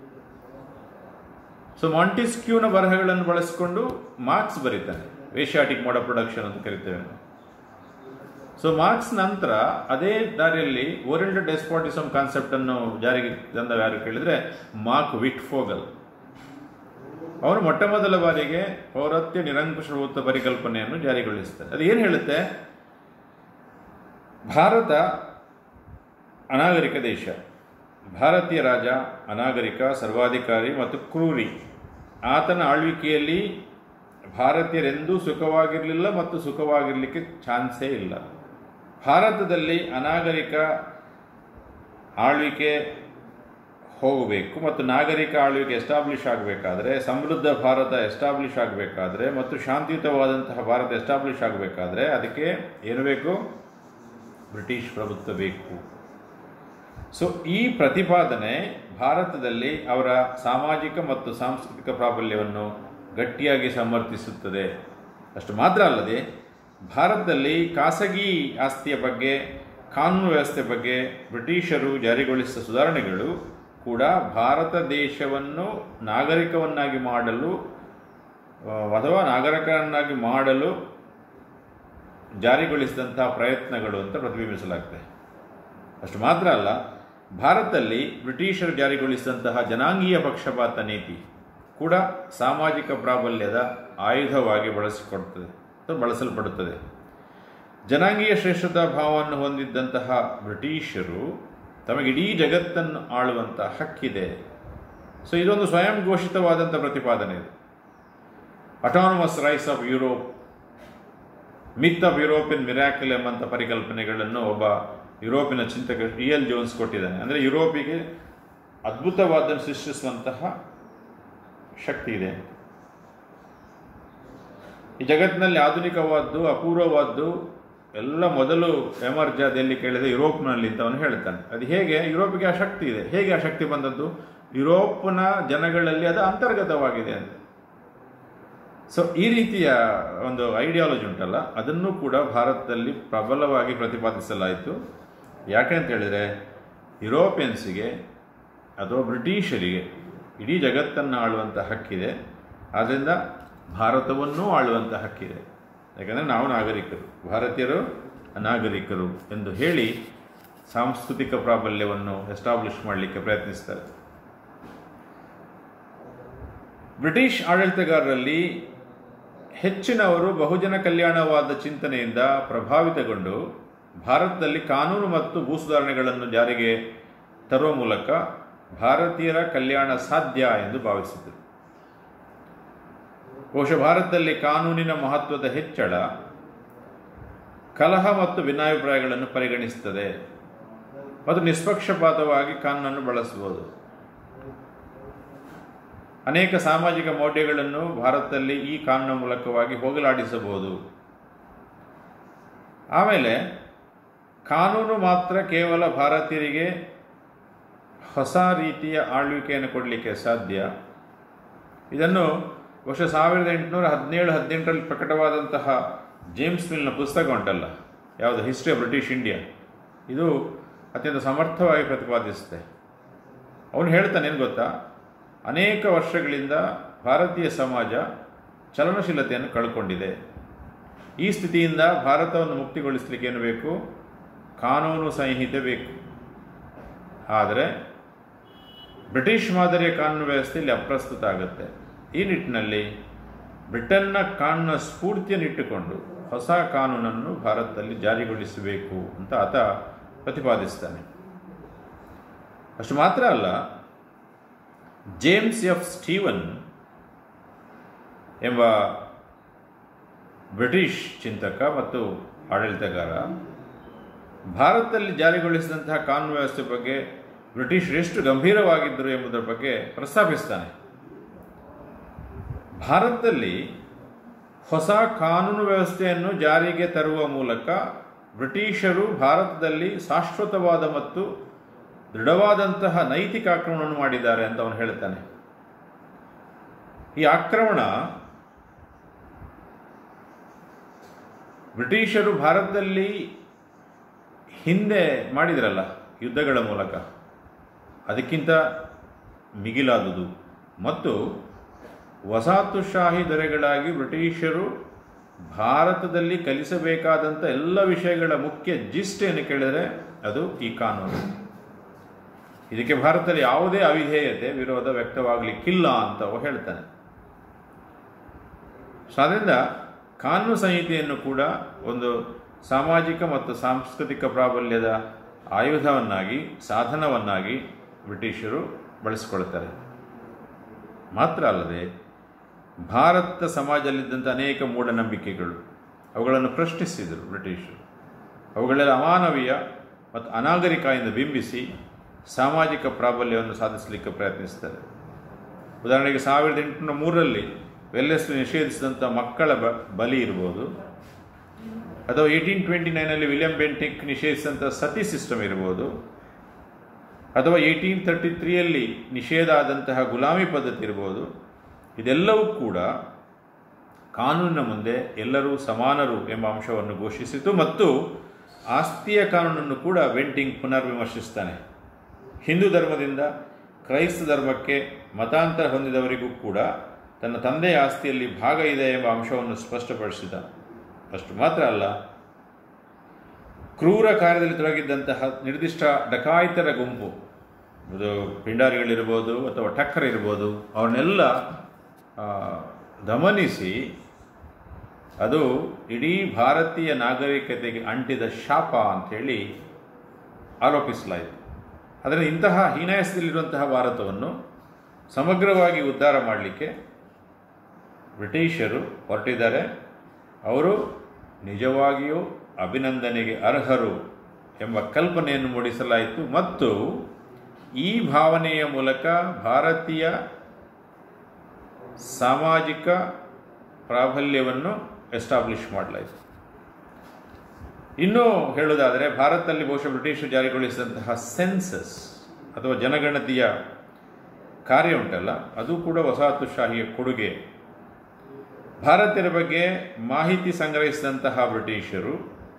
ಸೊ ಮಾಂಟಿಸ್ಕ್ಯೂನ ಬರಹಗಳನ್ನು ಬಳಸಿಕೊಂಡು ಮಾರ್ಕ್ಸ್ ಬರೀತಾನೆ ವೇಷಾಟಿಕ್ ಮಾಡೋ ಪ್ರೊಡಕ್ಷನ್ ಅಂತ ಕರಿತೇವೆ ನಾವು ಸೊ ಮಾರ್ಕ್ಸ್ ನಂತರ ಅದೇ ದಾರಿಯಲ್ಲಿ ಓರಿಯೆಂಟಲ್ ಡೆಸ್ಪಾಟಿಸಮ್ ಕಾನ್ಸೆಪ್ಟ್ ಅನ್ನು ಜಾರಿಗೆ ತಂದ ಯಾರು ಕೇಳಿದ್ರೆ ಮಾರ್ಕ್ ವಿಟ್ ಫೋಗಲ್ ಅವನು ಮೊಟ್ಟ ಮೊದಲ ಬಾರಿಗೆ ಪೌರತ್ಯ ನಿರಂಕುಶಭೂತ ಪರಿಕಲ್ಪನೆಯನ್ನು ಜಾರಿಗೊಳಿಸ್ತಾರೆ ಅದು ಏನು ಹೇಳುತ್ತೆ ಭಾರತ ಅನಾಗರಿಕ ದೇಶ ಭಾರತೀಯ ರಾಜ ಅನಾಗರಿಕ ಸರ್ವಾಧಿಕಾರಿ ಮತ್ತು ಕ್ರೂರಿ ಆತನ ಆಳ್ವಿಕೆಯಲ್ಲಿ ಭಾರತೀಯರೆಂದೂ ಸುಖವಾಗಿರಲಿಲ್ಲ ಮತ್ತು ಸುಖವಾಗಿರಲಿಕ್ಕೆ ಚಾನ್ಸೇ ಇಲ್ಲ ಭಾರತದಲ್ಲಿ ಅನಾಗರಿಕ ಆಳ್ವಿಕೆ ಹೋಗಬೇಕು ಮತ್ತು ನಾಗರಿಕ ಆಳ್ವಿಕೆ ಎಸ್ಟಾಬ್ಲಿಷ್ ಆಗಬೇಕಾದ್ರೆ ಸಮೃದ್ಧ ಭಾರತ ಎಸ್ಟಾಬ್ಲಿಷ್ ಆಗಬೇಕಾದ್ರೆ ಮತ್ತು ಶಾಂತಿಯುತವಾದಂತಹ ಭಾರತ ಎಸ್ಟಾಬ್ಲಿಷ್ ಆಗಬೇಕಾದ್ರೆ ಅದಕ್ಕೆ ಏನು ಬೇಕು ಬ್ರಿಟಿಷ್ ಪ್ರಭುತ್ವ ಬೇಕು ಸೊ ಈ ಪ್ರತಿಪಾದನೆ ಭಾರತದಲ್ಲಿ ಅವರ ಸಾಮಾಜಿಕ ಮತ್ತು ಸಾಂಸ್ಕೃತಿಕ ಪ್ರಾಬಲ್ಯವನ್ನು ಗಟ್ಟಿಯಾಗಿ ಸಮರ್ಥಿಸುತ್ತದೆ ಅಷ್ಟು ಮಾತ್ರ ಅಲ್ಲದೆ ಭಾರತದಲ್ಲಿ ಖಾಸಗಿ ಆಸ್ತಿಯ ಬಗ್ಗೆ ಕಾನೂನು ವ್ಯವಸ್ಥೆ ಬಗ್ಗೆ ಬ್ರಿಟಿಷರು ಜಾರಿಗೊಳಿಸಿದ ಸುಧಾರಣೆಗಳು ಕೂಡ ಭಾರತ ದೇಶವನ್ನು ನಾಗರಿಕವನ್ನಾಗಿ ಮಾಡಲು ಆ, ಅಥವಾ ನಾಗರಿಕರನ್ನಾಗಿ ಮಾಡಲು ಜಾರಿಗೊಳಿಸಿದಂತಹ ಪ್ರಯತ್ನಗಳು ಅಂತ ಪ್ರತಿಬಿಂಬಿಸಲಾಗ್ತದೆ ಅಷ್ಟು ಮಾತ್ರ ಅಲ್ಲ ಭಾರತದಲ್ಲಿ ಬ್ರಿಟಿಷರು ಜಾರಿಗೊಳಿಸಿದಂತಹ ಜನಾಂಗೀಯ ಪಕ್ಷಪಾತ ನೀತಿ ಕೂಡ ಸಾಮಾಜಿಕ ಪ್ರಾಬಲ್ಯದ ಆಯುಧವಾಗಿ ಬಳಸಿಕೊಡುತ್ತದೆ ಅಥವಾ ಬಳಸಲ್ಪಡುತ್ತದೆ ಜನಾಂಗೀಯ ಶ್ರೇಷ್ಠತಾ ಭಾವವನ್ನು ಹೊಂದಿದ್ದಂತಹ ಬ್ರಿಟಿಷರು ತಮಗೆ ಇಡೀ ಜಗತ್ತನ್ನು ಆಳುವಂಥ ಹಕ್ಕಿದೆ ಸೊ ಇದೊಂದು ಸ್ವಯಂ ಘೋಷಿತವಾದಂಥ ಪ್ರತಿಪಾದನೆ ಇದು autonomous rise of Europe myth of European miracle ಎಂಬಂಥ ಪರಿಕಲ್ಪನೆಗಳನ್ನು ಒಬ್ಬ ಯುರೋಪಿನ ಚಿಂತಕ ಟಿ ಎಲ್ ಜೋನ್ಸ್ ಕೊಟ್ಟಿದ್ದಾನೆ ಅಂದರೆ ಯುರೋಪಿಗೆ ಅದ್ಭುತವಾದನ್ನು ಸೃಷ್ಟಿಸುವಂತಹ ಶಕ್ತಿ ಇದೆ ಈ ಜಗತ್ತಿನಲ್ಲಿ ಆಧುನಿಕವಾದ್ದು ಅಪೂರ್ವವಾದ್ದು ಎಲ್ಲ ಮೊದಲು ಎಮರ್ಜ್ ಅದೆಲ್ಲಿ ಕೇಳಿದೆ ಯುರೋಪ್ನಲ್ಲಿ ಅಂತ ಅವನು ಹೇಳ್ತಾನೆ ಅದು ಹೇಗೆ ಯುರೋಪಿಗೆ ಆ ಶಕ್ತಿ ಇದೆ ಹೇಗೆ ಆ ಶಕ್ತಿ ಬಂದದ್ದು ಯುರೋಪ್ನ ಜನಗಳಲ್ಲಿ ಅದು ಅಂತರ್ಗತವಾಗಿದೆ ಅಂತ ಸೊ ಈ ರೀತಿಯ ಒಂದು ಐಡಿಯಾಲಜಿ ಉಂಟಲ್ಲ ಅದನ್ನು ಕೂಡ ಭಾರತದಲ್ಲಿ ಪ್ರಬಲವಾಗಿ ಪ್ರತಿಪಾದಿಸಲಾಯಿತು ಯಾಕೆ ಅಂತ ಹೇಳಿದರೆ ಯುರೋಪಿಯನ್ಸಿಗೆ ಅಥವಾ ಬ್ರಿಟಿಷರಿಗೆ ಇಡೀ ಜಗತ್ತನ್ನು ಆಳುವಂಥ ಹಕ್ಕಿದೆ ಆದ್ದರಿಂದ ಭಾರತವನ್ನೂ ಆಳುವಂಥ ಹಕ್ಕಿದೆ ಯಾಕಂದರೆ ನಾವು ನಾಗರಿಕರು ಭಾರತೀಯರು ಅನಾಗರಿಕರು ಎಂದು ಹೇಳಿ ಸಾಂಸ್ಕೃತಿಕ ಪ್ರಾಬಲ್ಯವನ್ನು ಎಸ್ಟಾಬ್ಲಿಷ್ ಮಾಡಲಿಕ್ಕೆ ಪ್ರಯತ್ನಿಸ್ತಾರೆ ಬ್ರಿಟಿಷ್ ಆಡಳಿತಗಾರರಲ್ಲಿ ಹೆಚ್ಚಿನವರು ಬಹುಜನ ಕಲ್ಯಾಣವಾದ ಚಿಂತನೆಯಿಂದ ಪ್ರಭಾವಿತಗೊಂಡು ಭಾರತದಲ್ಲಿ ಕಾನೂನು ಮತ್ತು ಭೂ ಸುಧಾರಣೆಗಳನ್ನು ಜಾರಿಗೆ ತರುವ ಮೂಲಕ ಭಾರತೀಯರ ಕಲ್ಯಾಣ ಸಾಧ್ಯ ಎಂದು ಭಾವಿಸಿದರು ಬಹುಶಃ ಭಾರತದಲ್ಲಿ ಕಾನೂನಿನ ಮಹತ್ವದ ಹೆಚ್ಚಳ ಕಲಹ ಮತ್ತು ಭಿನ್ನಾಭಿಪ್ರಾಯಗಳನ್ನು ಪರಿಗಣಿಸುತ್ತದೆ ಮತ್ತು ನಿಷ್ಪಕ್ಷಪಾತವಾಗಿ ಕಾನೂನನ್ನು ಬಳಸಬಹುದು ಅನೇಕ ಸಾಮಾಜಿಕ ಮೌಢ್ಯಗಳನ್ನು ಭಾರತದಲ್ಲಿ ಈ ಕಾನೂನಿನ ಮೂಲಕವಾಗಿ ಹೋಗಲಾಡಿಸಬಹುದು ಆಮೇಲೆ ಕಾನೂನು ಮಾತ್ರ ಕೇವಲ ಭಾರತೀಯರಿಗೆ ಹೊಸ ರೀತಿಯ ಆಳ್ವಿಕೆಯನ್ನು ಕೊಡಲಿಕ್ಕೆ ಸಾಧ್ಯ ಇದನ್ನು ಬಹುಶಃ ಸಾವಿರದ ಎಂಟುನೂರ ಹದಿನೇಳು ಹದಿನೆಂಟರಲ್ಲಿ ಪ್ರಕಟವಾದಂತಹ ಜೇಮ್ಸ್ ಮಿಲ್ನ ಪುಸ್ತಕ ಉಂಟಲ್ಲ ಯಾವುದು ಹಿಸ್ಟ್ರಿ ಆಫ್ ಬ್ರಿಟಿಷ್ ಇಂಡಿಯಾ ಇದು ಅತ್ಯಂತ ಸಮರ್ಥವಾಗಿ ಪ್ರತಿಪಾದಿಸುತ್ತೆ ಅವನು ಹೇಳ್ತಾನೆ ಏನು ಗೊತ್ತಾ ಅನೇಕ ವರ್ಷಗಳಿಂದ ಭಾರತೀಯ ಸಮಾಜ ಚಲನಶೀಲತೆಯನ್ನು ಕಳ್ಕೊಂಡಿದೆ ಈ ಸ್ಥಿತಿಯಿಂದ ಭಾರತವನ್ನು ಮುಕ್ತಿಗೊಳಿಸಲಿಕ್ಕೆ ಏನು ಬೇಕು ಕಾನೂನು ಸಂಹಿತೆ ಬೇಕು ಆದರೆ ಬ್ರಿಟಿಷ್ ಮಾದರಿಯ ಕಾನೂನು ವ್ಯವಸ್ಥೆಯಲ್ಲಿ ಅಪ್ರಸ್ತುತ ಆಗುತ್ತೆ ಈ ನಿಟ್ಟಿನಲ್ಲಿ ಬ್ರಿಟನ್ನ ಕಾನೂನ ಸ್ಫೂರ್ತಿಯನ್ನಿಟ್ಟುಕೊಂಡು ಹೊಸ ಕಾನೂನನ್ನು ಭಾರತದಲ್ಲಿ ಜಾರಿಗೊಳಿಸಬೇಕು ಅಂತ ಆತ ಪ್ರತಿಪಾದಿಸ್ತಾನೆ ಅಷ್ಟು ಮಾತ್ರ ಅಲ್ಲ ಜೇಮ್ಸ್ ಎಫ್ ಸ್ಟೀವನ್ ಎಂಬ ಬ್ರಿಟಿಷ್ ಚಿಂತಕ ಮತ್ತು ಆಡಳಿತಗಾರ ಭಾರತದಲ್ಲಿ ಜಾರಿಗೊಳಿಸಿದಂತಹ ಕಾನೂನು ವ್ಯವಸ್ಥೆ ಬಗ್ಗೆ ಬ್ರಿಟಿಷರು ಎಷ್ಟು ಗಂಭೀರವಾಗಿದ್ದರು ಎಂಬುದರ ಬಗ್ಗೆ ಪ್ರಸ್ತಾಪಿಸ್ತಾನೆ ಭಾರತದಲ್ಲಿ ಹೊಸ ಕಾನೂನು ವ್ಯವಸ್ಥೆಯನ್ನು ಜಾರಿಗೆ ತರುವ ಮೂಲಕ ಬ್ರಿಟಿಷರು ಭಾರತದಲ್ಲಿ ಶಾಶ್ವತವಾದ ಮತ್ತು ದೃಢವಾದಂತಹ ನೈತಿಕ ಆಕ್ರಮಣವನ್ನು ಮಾಡಿದ್ದಾರೆ ಅಂತ ಅವನು ಹೇಳ್ತಾನೆ ಈ ಆಕ್ರಮಣ ಬ್ರಿಟಿಷರು ಭಾರತದಲ್ಲಿ ಹಿಂದೆ ಮಾಡಿದ್ರಲ್ಲ ಯುದ್ಧಗಳ ಮೂಲಕ ಅದಕ್ಕಿಂತ ಮಿಗಿಲಾದುದು ಮತ್ತು ವಸಾಹತುಶಾಹಿ ದೊರೆಗಳಾಗಿ ಬ್ರಿಟಿಷರು ಭಾರತದಲ್ಲಿ ಕಲಿಸಬೇಕಾದಂಥ ಎಲ್ಲ ವಿಷಯಗಳ ಮುಖ್ಯ ಜಿಸ್ಟ್ ಏನು ಕೇಳಿದರೆ ಅದು ಈ ಕಾನೂನು ಇದಕ್ಕೆ ಭಾರತದಲ್ಲಿ ಯಾವುದೇ ಅವಿಧೇಯತೆ ವಿರೋಧ ವ್ಯಕ್ತವಾಗಲಿಕ್ಕಿಲ್ಲ ಅಂತ ಅವ ಹೇಳ್ತಾನೆ ಸೊ ಅದರಿಂದ ಕಾನೂನು ಸಂಹಿತೆಯನ್ನು ಕೂಡ ಒಂದು ಸಾಮಾಜಿಕ ಮತ್ತು ಸಾಂಸ್ಕೃತಿಕ ಪ್ರಾಬಲ್ಯದ ಆಯುಧವನ್ನಾಗಿ ಸಾಧನವನ್ನಾಗಿ ಬ್ರಿಟಿಷರು ಬಳಸಿಕೊಳ್ತಾರೆ ಮಾತ್ರ ಅಲ್ಲದೆ ಭಾರತ ಸಮಾಜದಲ್ಲಿದ್ದಂಥ ಅನೇಕ ಮೂಢನಂಬಿಕೆಗಳು ಅವುಗಳನ್ನು ಪ್ರಶ್ನಿಸಿದರು ಬ್ರಿಟಿಷರು ಅವುಗಳೆಲ್ಲ ಅಮಾನವೀಯ ಮತ್ತು ಅನಾಗರಿಕ ಎಂದು ಬಿಂಬಿಸಿ ಸಾಮಾಜಿಕ ಪ್ರಾಬಲ್ಯವನ್ನು ಸಾಧಿಸಲಿಕ್ಕೆ ಪ್ರಯತ್ನಿಸ್ತಾರೆ ಉದಾಹರಣೆಗೆ ಸಾವಿರದ ಎಂಟುನೂರ ಮೂರರಲ್ಲಿ ವೆಲ್ಲೆಸ್ಲಿ ನಿಷೇಧಿಸಿದಂಥ ಮಕ್ಕಳ ಬ ಬಲಿ ಇರ್ಬೋದು ಅಥವಾ ಏಯ್ಟೀನ್ ಟ್ವೆಂಟಿ ನೈನಲ್ಲಿ ವಿಲಿಯಂ ಬೆಂಟಿಕ್ ನಿಷೇಧಿಸಿದಂಥ ಸತಿ ಸಿಸ್ಟಮ್ ಇರ್ಬೋದು ಅಥವಾ ಏಯ್ಟೀನ್ ತರ್ಟಿ ತ್ರೀಯಲ್ಲಿ ನಿಷೇಧ ಆದಂತಹ ಗುಲಾಮಿ ಪದ್ಧತಿ ಇರ್ಬೋದು ಇದೆಲ್ಲವೂ ಕೂಡ ಕಾನೂನಿನ ಮುಂದೆ ಎಲ್ಲರೂ ಸಮಾನರು ಎಂಬ ಅಂಶವನ್ನು ಘೋಷಿಸಿತು ಮತ್ತು ಆಸ್ತಿಯ ಕಾನೂನನ್ನು ಕೂಡ ವೆಂಟಿಂಗ್ ಪುನರ್ವಿಮರ್ಶಿಸ್ತಾನೆ ಹಿಂದೂ ಧರ್ಮದಿಂದ ಕ್ರೈಸ್ತ ಧರ್ಮಕ್ಕೆ ಮತಾಂತರ ಹೊಂದಿದವರಿಗೂ ಕೂಡ ತನ್ನ ತಂದೆಯ ಆಸ್ತಿಯಲ್ಲಿ ಭಾಗ ಇದೆ ಎಂಬ ಅಂಶವನ್ನು ಸ್ಪಷ್ಟಪಡಿಸಿದ ಅಷ್ಟು ಮಾತ್ರ ಅಲ್ಲ ಕ್ರೂರ ಕಾರ್ಯದಲ್ಲಿ ತೊಡಗಿದ್ದಂತಹ ನಿರ್ದಿಷ್ಟ ಡಕಾಯಿತರ ಗುಂಪು ಅದು ಪಿಂಡಾರಿಗಳಿರ್ಬೋದು ಅಥವಾ ಟಕ್ಕರ್ ಇರ್ಬೋದು ಅವನ್ನೆಲ್ಲ ಆ, ದಮನಿಸಿ ಅದು ಇಡೀ ಭಾರತೀಯ ನಾಗರಿಕತೆಗೆ ಅಂಟಿದ ಶಾಪ ಅಂಥೇಳಿ ಆರೋಪಿಸಲಾಯಿತು ಆದರೆ ಇಂತಹ ಹೀನಾಯಸದಲ್ಲಿರುವಂತಹ ಭಾರತವನ್ನು ಸಮಗ್ರವಾಗಿ ಉದ್ಧಾರ ಮಾಡಲಿಕ್ಕೆ ಬ್ರಿಟಿಷರು ಹೊರಟಿದ್ದಾರೆ ಅವರು ನಿಜವಾಗಿಯೂ ಅಭಿನಂದನೆಗೆ ಅರ್ಹರು ಎಂಬ ಕಲ್ಪನೆಯನ್ನು ಮೂಡಿಸಲಾಯಿತು ಮತ್ತು ಈ ಭಾವನೆಯ ಮೂಲಕ ಭಾರತೀಯ ಸಾಮಾಜಿಕ ಪ್ರಾಬಲ್ಯವನ್ನು ಎಸ್ಟಾಬ್ಲಿಷ್ ಮಾಡಲಾಯಿತು ಇನ್ನೂ ಹೇಳುವುದಾದರೆ ಭಾರತದಲ್ಲಿ ಬಹುಶಃ ಬ್ರಿಟಿಷರು ಜಾರಿಗೊಳಿಸಿದಂತಹ ಸೆನ್ಸಸ್ ಅಥವಾ ಜನಗಣತಿಯ ಕಾರ್ಯ ಉಂಟಲ್ಲ ಅದು ಕೂಡ ವಸಾಹತುಶಾಹಿಯ ಕೊಡುಗೆ ಭಾರತೀಯರ ಬಗ್ಗೆ ಮಾಹಿತಿ ಸಂಗ್ರಹಿಸಿದಂತಹ ಬ್ರಿಟಿಷರು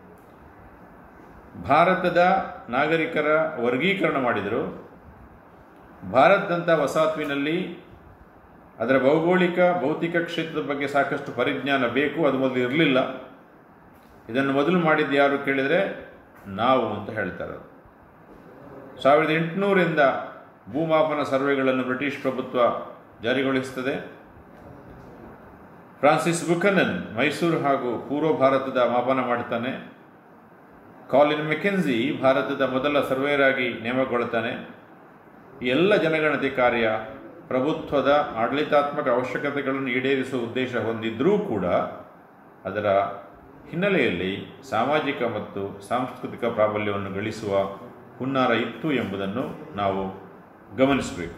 ಭಾರತದ ನಾಗರಿಕರ ವರ್ಗೀಕರಣ ಮಾಡಿದರು ಭಾರತದಂಥ ವಸಾಹತುವಿನಲ್ಲಿ ಅದರ ಭೌಗೋಳಿಕ ಭೌತಿಕ ಕ್ಷೇತ್ರದ ಬಗ್ಗೆ ಸಾಕಷ್ಟು ಪರಿಜ್ಞಾನ ಬೇಕು ಅದು ಮೊದಲು ಇರಲಿಲ್ಲ ಇದನ್ನು ಮೊದಲು ಮಾಡಿದ್ದು ಯಾರು ಕೇಳಿದರೆ ನಾವು ಅಂತ ಹೇಳ್ತಾರೆ ಸಾವಿರದ ಎಂಟುನೂರಿಂದ ಭೂಮಾಪನ ಸರ್ವೆಗಳನ್ನು ಬ್ರಿಟಿಷ್ ಪ್ರಭುತ್ವ ಜಾರಿಗೊಳಿಸುತ್ತದೆ ಫ್ರಾನ್ಸಿಸ್ ಬುಕನನ್ ಮೈಸೂರು ಹಾಗೂ ಪೂರ್ವ ಭಾರತದ ಮಾಪನ ಮಾಡ್ತಾನೆ ಕಾಲಿನ್ ಮೆಕೆನ್ಸಿ ಭಾರತದ ಮೊದಲ ಸರ್ವೇಯರ್ ಆಗಿ ನೇಮಕಗೊಳ್ತಾನೆ ಈ ಎಲ್ಲ ಜನಗಣತಿ ಕಾರ್ಯ ಪ್ರಭುತ್ವದ ಆಡಳಿತಾತ್ಮಕ ಅವಶ್ಯಕತೆಗಳನ್ನು ಈಡೇರಿಸುವ ಉದ್ದೇಶ ಹೊಂದಿದ್ರೂ ಕೂಡ ಅದರ ಹಿನ್ನೆಲೆಯಲ್ಲಿ ಸಾಮಾಜಿಕ ಮತ್ತು ಸಾಂಸ್ಕೃತಿಕ ಪ್ರಾಬಲ್ಯವನ್ನು ಗಳಿಸುವ ಹುನ್ನಾರ ಇತ್ತು ಎಂಬುದನ್ನು ನಾವು ಗಮನಿಸಬೇಕು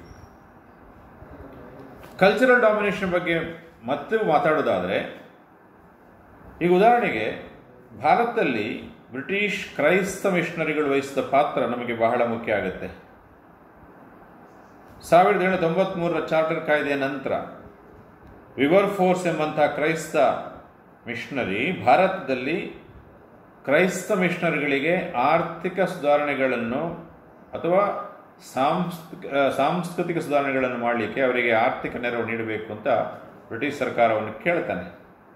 ಕಲ್ಚರಲ್ ಡಾಮಿನೇಷನ್ ಬಗ್ಗೆ ಮತ್ತೆ ಮಾತಾಡೋದಾದರೆ ಈಗ ಉದಾಹರಣೆಗೆ ಭಾರತದಲ್ಲಿ ಬ್ರಿಟಿಷ್ ಕ್ರೈಸ್ತ ಮಿಷನರಿಗಳು ವಹಿಸಿದ ಪಾತ್ರ ನಮಗೆ ಬಹಳ ಮುಖ್ಯ ಆಗುತ್ತೆ ಸಾವಿರದ ಏಳುನೂರ ತೊಂಬತ್ಮೂರರ ಚಾರ್ಟರ್ ಕಾಯ್ದೆಯ ನಂತರ ವಿವರ್ ಫೋರ್ಸ್ ಎಂಬಂತಹ ಕ್ರೈಸ್ತ ಮಿಷನರಿ ಭಾರತದಲ್ಲಿ ಕ್ರೈಸ್ತ ಮಿಷನರಿಗಳಿಗೆ ಆರ್ಥಿಕ ಸುಧಾರಣೆಗಳನ್ನು ಅಥವಾ ಸಾಂಸ್ಕೃ ಸಾಂಸ್ಕೃತಿಕ ಸುಧಾರಣೆಗಳನ್ನು ಮಾಡಲಿಕ್ಕೆ ಅವರಿಗೆ ಆರ್ಥಿಕ ನೆರವು ನೀಡಬೇಕು ಅಂತ ಬ್ರಿಟಿಷ್ ಸರ್ಕಾರವನ್ನು ಕೇಳ್ತಾನೆ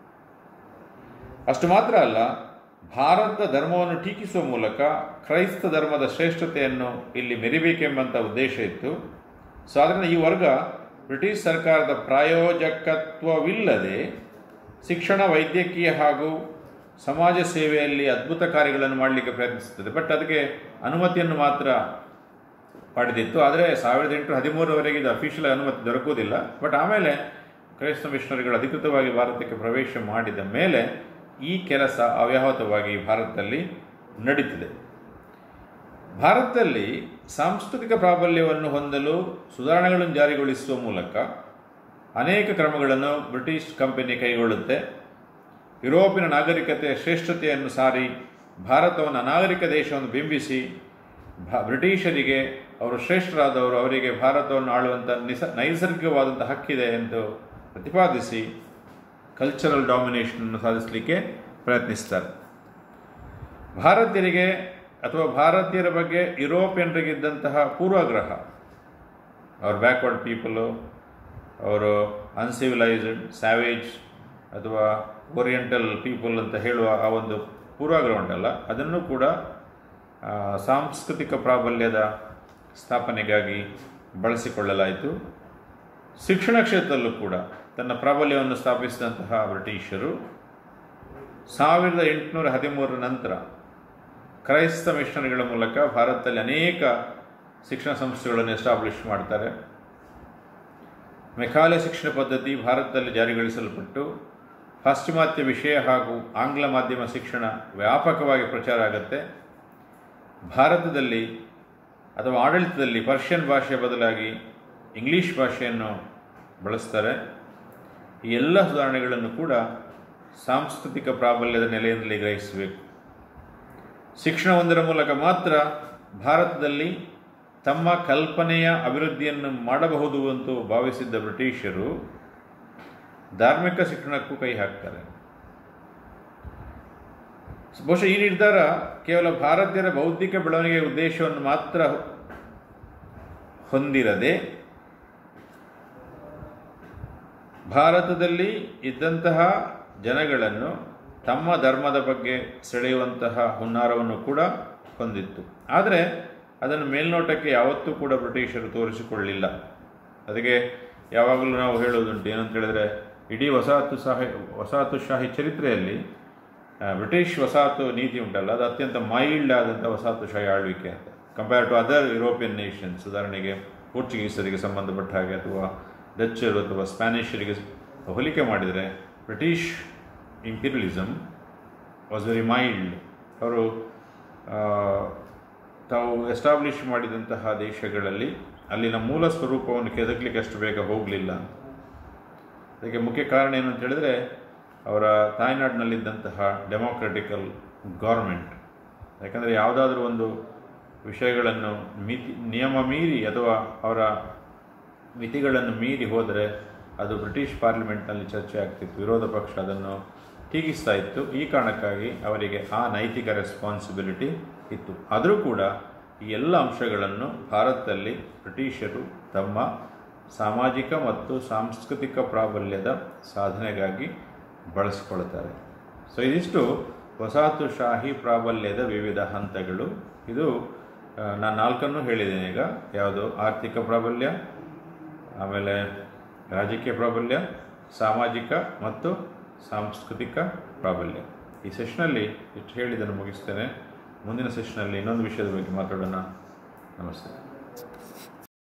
ಅಷ್ಟು ಮಾತ್ರ ಅಲ್ಲ ಭಾರತ ಧರ್ಮವನ್ನು ಟೀಕಿಸುವ ಮೂಲಕ ಕ್ರೈಸ್ತ ಧರ್ಮದ ಶ್ರೇಷ್ಠತೆಯನ್ನು ಇಲ್ಲಿ ಮೆರಿಬೇಕೆಂಬಂಥ ಉದ್ದೇಶ ಇತ್ತು ಸೊ ಆದ್ದರಿಂದ ಈ ವರ್ಗ ಬ್ರಿಟಿಷ್ ಸರ್ಕಾರದ ಪ್ರಾಯೋಜಕತ್ವವಿಲ್ಲದೆ ಶಿಕ್ಷಣ ವೈದ್ಯಕೀಯ ಹಾಗೂ ಸಮಾಜ ಸೇವೆಯಲ್ಲಿ ಅದ್ಭುತ ಕಾರ್ಯಗಳನ್ನು ಮಾಡಲಿಕ್ಕೆ ಪ್ರಯತ್ನಿಸುತ್ತದೆ ಬಟ್ ಅದಕ್ಕೆ ಅನುಮತಿಯನ್ನು ಮಾತ್ರ ಪಡೆದಿತ್ತು ಆದರೆ ಸಾವಿರದ ಎಂಟುನೂರ ಹದಿಮೂರರವರೆಗೆ ಇದು ಅಫಿಷಿಯಲ್ ಅನುಮತಿ ದೊರಕುವುದಿಲ್ಲ ಬಟ್ ಆಮೇಲೆ ಕ್ರೈಸ್ತ ಮಿಷನರಿಗಳು ಅಧಿಕೃತವಾಗಿ ಭಾರತಕ್ಕೆ ಪ್ರವೇಶ ಮಾಡಿದ ಮೇಲೆ ಈ ಕೆಲಸ ಅವ್ಯಾಹತವಾಗಿ ಭಾರತದಲ್ಲಿ ನಡೀತಿದೆ ಭಾರತದಲ್ಲಿ ಸಾಂಸ್ಕೃತಿಕ ಪ್ರಾಬಲ್ಯವನ್ನು ಹೊಂದಲು ಸುಧಾರಣೆಗಳನ್ನು ಜಾರಿಗೊಳಿಸುವ ಮೂಲಕ ಅನೇಕ ಕ್ರಮಗಳನ್ನು ಬ್ರಿಟಿಷ್ ಕಂಪನಿ ಕೈಗೊಳ್ಳುತ್ತೆ ಯುರೋಪಿನ ನಾಗರಿಕತೆಯ ಶ್ರೇಷ್ಠತೆಯನ್ನು ಸಾರಿ ಭಾರತವನ್ನು ಅನಾಗರಿಕ ದೇಶವನ್ನು ಬಿಂಬಿಸಿ ಭಾ ಬ್ರಿಟಿಷರಿಗೆ ಅವರು ಶ್ರೇಷ್ಠರಾದವರು ಅವರಿಗೆ ಭಾರತವನ್ನು ಆಳುವಂಥ ನಿಸ ನೈಸರ್ಗಿಕವಾದಂಥ ಹಕ್ಕಿದೆ ಎಂದು ಪ್ರತಿಪಾದಿಸಿ ಕಲ್ಚರಲ್ ಡಾಮಿನೇಷನನ್ನು ಸಾಧಿಸಲಿಕ್ಕೆ ಪ್ರಯತ್ನಿಸ್ತಾರೆ ಭಾರತೀಯರಿಗೆ ಅಥವಾ ಭಾರತೀಯರ ಬಗ್ಗೆ ಯುರೋಪಿಯನ್ರಿಗಿದ್ದಂತಹ ಪೂರ್ವಗ್ರಹ ಅವ್ರ ಬ್ಯಾಕ್ವರ್ಡ್ ಪೀಪಲು ಅವರು ಅನ್ಸಿವಿಲೈಸ್ಡ್ ಸ್ಯಾವೇಜ್ ಅಥವಾ ಓರಿಯೆಂಟಲ್ ಪೀಪಲ್ ಅಂತ ಹೇಳುವ ಆ ಒಂದು ಪೂರ್ವಾಗ್ರಹ ಉಂಟಲ್ಲ ಅದನ್ನು ಕೂಡ ಆ, ಸಾಂಸ್ಕೃತಿಕ ಪ್ರಾಬಲ್ಯದ ಸ್ಥಾಪನೆಗಾಗಿ ಬಳಸಿಕೊಳ್ಳಲಾಯಿತು ಶಿಕ್ಷಣ ಕ್ಷೇತ್ರದಲ್ಲೂ ಕೂಡ ತನ್ನ ಪ್ರಾಬಲ್ಯವನ್ನು ಸ್ಥಾಪಿಸಿದಂತಹ ಬ್ರಿಟಿಷರು ಸಾವಿರದ ಎಂಟುನೂರ ಹದಿಮೂರರ ನಂತರ ಕ್ರೈಸ್ತ ಮಿಷನರಿಗಳ ಮೂಲಕ ಭಾರತದಲ್ಲಿ ಅನೇಕ ಶಿಕ್ಷಣ ಸಂಸ್ಥೆಗಳನ್ನು ಎಸ್ಟಾಬ್ಲಿಷ್ ಮಾಡ್ತಾರೆ ಮೆಕಾಲೆ ಶಿಕ್ಷಣ ಪದ್ಧತಿ ಭಾರತದಲ್ಲಿ ಜಾರಿಗೊಳಿಸಲ್ಪಟ್ಟು ಪಾಶ್ಚಿಮಾತ್ಯ ವಿಷಯ ಹಾಗೂ ಆಂಗ್ಲ ಮಾಧ್ಯಮ ಶಿಕ್ಷಣ ವ್ಯಾಪಕವಾಗಿ ಪ್ರಚಾರ ಆಗುತ್ತೆ ಭಾರತದಲ್ಲಿ ಅಥವಾ ಆಡಳಿತದಲ್ಲಿ ಪರ್ಷಿಯನ್ ಭಾಷೆಯ ಬದಲಾಗಿ ಇಂಗ್ಲೀಷ್ ಭಾಷೆಯನ್ನು ಬಳಸ್ತಾರೆ ಈ ಎಲ್ಲ ಸುಧಾರಣೆಗಳನ್ನು ಕೂಡ ಸಾಂಸ್ಕೃತಿಕ ಪ್ರಾಬಲ್ಯದ ನೆಲೆಯಿಂದಲೇ ಗ್ರಹಿಸಬೇಕು ಶಿಕ್ಷಣವೊಂದರ ಮೂಲಕ ಮಾತ್ರ ಭಾರತದಲ್ಲಿ ತಮ್ಮ ಕಲ್ಪನೆಯ ಅಭಿವೃದ್ಧಿಯನ್ನು ಮಾಡಬಹುದು ಅಂತ ಭಾವಿಸಿದ್ದ ಬ್ರಿಟಿಷರು ಧಾರ್ಮಿಕ ಶಿಕ್ಷಣಕ್ಕೂ ಕೈ ಹಾಕ್ತಾರೆ ಬಹುಶಃ ಈ ನಿರ್ಧಾರ ಕೇವಲ ಭಾರತೀಯರ ಬೌದ್ಧಿಕ ಬೆಳವಣಿಗೆಯ ಉದ್ದೇಶವನ್ನು ಮಾತ್ರ ಹೊಂದಿರದೆ ಭಾರತದಲ್ಲಿ ಇದ್ದಂತಹ ಜನಗಳನ್ನು ತಮ್ಮ ಧರ್ಮದ ಬಗ್ಗೆ ಸೆಳೆಯುವಂತಹ ಹುನ್ನಾರವನ್ನು ಕೂಡ ಹೊಂದಿತ್ತು ಆದರೆ ಅದನ್ನು ಮೇಲ್ನೋಟಕ್ಕೆ ಯಾವತ್ತೂ ಕೂಡ ಬ್ರಿಟಿಷರು ತೋರಿಸಿಕೊಳ್ಳಿಲ್ಲ ಅದಕ್ಕೆ ಯಾವಾಗಲೂ ನಾವು ಹೇಳೋದುಂಟು ಏನಂತ ಹೇಳಿದ್ರೆ ಇಡೀ ವಸಾಹತುಶಾಹಿ ವಸಾಹತುಶಾಹಿ ಚರಿತ್ರೆಯಲ್ಲಿ ಆ, ಬ್ರಿಟಿಷ್ ವಸಾಹತು ನೀತಿ ಉಂಟಲ್ಲ ಅದು ಅತ್ಯಂತ ಮೈಲ್ಡ್ ಆದಂಥ ವಸಾಹತುಶಾಹಿ ಆಳ್ವಿಕೆ ಅಂತ compare to other European nations ಉದಾಹರಣೆಗೆ ಪೋರ್ಚುಗೀಸರಿಗೆ ಸಂಬಂಧಪಟ್ಟ ಹಾಗೆ ಅಥವಾ ಡಚ್ಚರು ಅಥವಾ ಸ್ಪ್ಯಾನಿಷರಿಗೆ ಹೋಲಿಕೆ ಮಾಡಿದರೆ British imperialism was very mild ಅವರು ಆ, ತಾವು ಎಸ್ಟಾಬ್ಲಿಷ್ ಮಾಡಿದಂತಹ ದೇಶಗಳಲ್ಲಿ ಅಲ್ಲಿನ ಮೂಲ ಸ್ವರೂಪವನ್ನು ಕೆದಕಲಿಕ್ಕೆ ಅಷ್ಟು ಬೇಗ ಹೋಗಲಿಲ್ಲ ಅದಕ್ಕೆ ಮುಖ್ಯ ಕಾರಣ ಏನು ಅಂತ ಹೇಳಿದ್ರೆ ಅವರ ತಾಯ್ನಾಡಿನಲ್ಲಿದ್ದಂತಹ ಡೆಮೋಕ್ರೆಟಿಕಲ್ ಗೌರ್ಮೆಂಟ್ ಯಾಕಂದರೆ ಯಾವುದಾದ್ರೂ ಒಂದು ವಿಷಯಗಳನ್ನು ಮಿತಿ ನಿಯಮ ಮೀರಿ ಅಥವಾ ಅವರ ಮಿತಿಗಳನ್ನು ಮೀರಿ ಹೋದರೆ ಅದು ಬ್ರಿಟಿಷ್ ಪಾರ್ಲಿಮೆಂಟ್ನಲ್ಲಿ ಚರ್ಚೆ ಆಗ್ತಿತ್ತು ವಿರೋಧ ಪಕ್ಷ ಅದನ್ನು ಟೀಕಿಸ್ತಾ ಇತ್ತು ಈ ಕಾರಣಕ್ಕಾಗಿ ಅವರಿಗೆ ಆ ನೈತಿಕ ರೆಸ್ಪಾನ್ಸಿಬಿಲಿಟಿ ಇತ್ತು ಆದರೂ ಕೂಡ ಈ ಎಲ್ಲ ಅಂಶಗಳನ್ನು ಭಾರತದಲ್ಲಿ ಬ್ರಿಟಿಷರು ತಮ್ಮ ಸಾಮಾಜಿಕ ಮತ್ತು ಸಾಂಸ್ಕೃತಿಕ ಪ್ರಾಬಲ್ಯದ ಸಾಧನೆಗಾಗಿ ಬಳಸಿಕೊಳ್ತಾರೆ ಸೊ ಇದಿಷ್ಟು ವಸಾಹತುಶಾಹಿ ಪ್ರಾಬಲ್ಯದ ವಿವಿಧ ಹಂತಗಳು ಇದು ಆ, ನಾನು ನಾಲ್ಕನ್ನು ಹೇಳಿದ್ದೇನೆ ಈಗ ಯಾವುದು ಆರ್ಥಿಕ ಪ್ರಾಬಲ್ಯ ಆಮೇಲೆ ರಾಜಕೀಯ ಪ್ರಾಬಲ್ಯ ಸಾಮಾಜಿಕ ಮತ್ತು ಸಾಂಸ್ಕೃತಿಕ ಪ್ರಾಬಲ್ಯ ಈ ಸೆಷನಲ್ಲಿ ಇಷ್ಟು ಹೇಳಿದ್ದನ್ನು ಮುಗಿಸ್ತೇನೆ ಮುಂದಿನ ಸೆಷನಲ್ಲಿ ಇನ್ನೊಂದು ವಿಷಯದ ಬಗ್ಗೆ ಮಾತಾಡೋಣ ನಮಸ್ತೆ